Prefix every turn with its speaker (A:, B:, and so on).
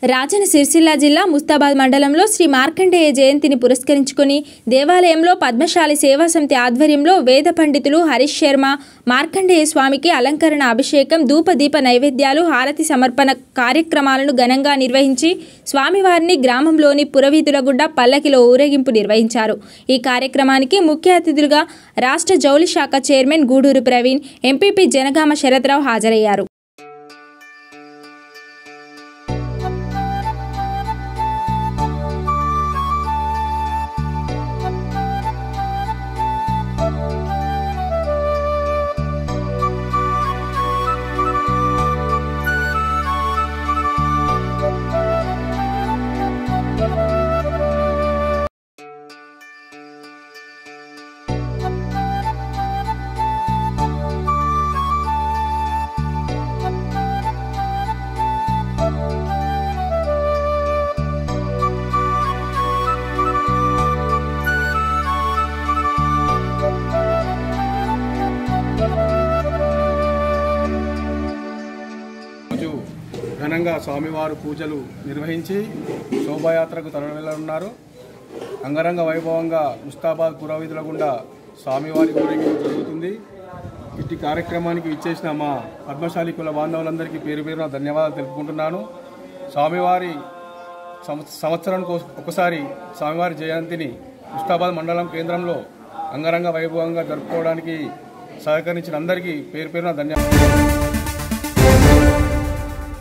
A: రాజన సిరిసిల్ల జిల్లా ముస్తాబాద్ మండలంలో శ్రీ మార్కండేయ జయంతిని పురస్కరించుకుని దేవాలయంలో పద్మశాలి సేవా సమితి ఆధ్వర్యంలో వేద పండితులు హరీష్ శర్మ మార్కండేయ స్వామికి అలంకరణ అభిషేకం ధూపదీప నైవేద్యాలు హారతి సమర్పణ కార్యక్రమాలను ఘనంగా నిర్వహించి స్వామివారిని గ్రామంలోని పురవీధుల గుడ్డ పల్లకిలో ఊరేగింపు నిర్వహించారు ఈ కార్యక్రమానికి ముఖ్య అతిథులుగా రాష్ట్ర జౌలి శాఖ చైర్మన్ గూడూరు ప్రవీణ్ ఎంపీపీ జనగామ శరత్రావు హాజరయ్యారు
B: రోజు ఘనంగా స్వామివారు పూజలు నిర్వహించి శోభాయాత్రకు తరలివెళ్ళనున్నారు అంగరంగ వైభవంగా ముస్తాబాద్ పురోహితుల గుండా స్వామివారి ఊరేగింపు జరుగుతుంది ఇట్టి కార్యక్రమానికి ఇచ్చేసిన మా పద్మశాలి కుల బాంధవులందరికీ పేరు పేరున ధన్యవాదాలు తెలుపుకుంటున్నాను స్వామివారి సంవ- సంవత్సరానికి ఒక- ఒకసారి స్వామివారి జయంతిని ముస్తాబాద్ మండలం కేంద్రంలో అంగరంగ వైభవంగా జరుపుకోవడానికి సహకరించిన అందరికీ పేరు పేరున ధన్యవాదాలు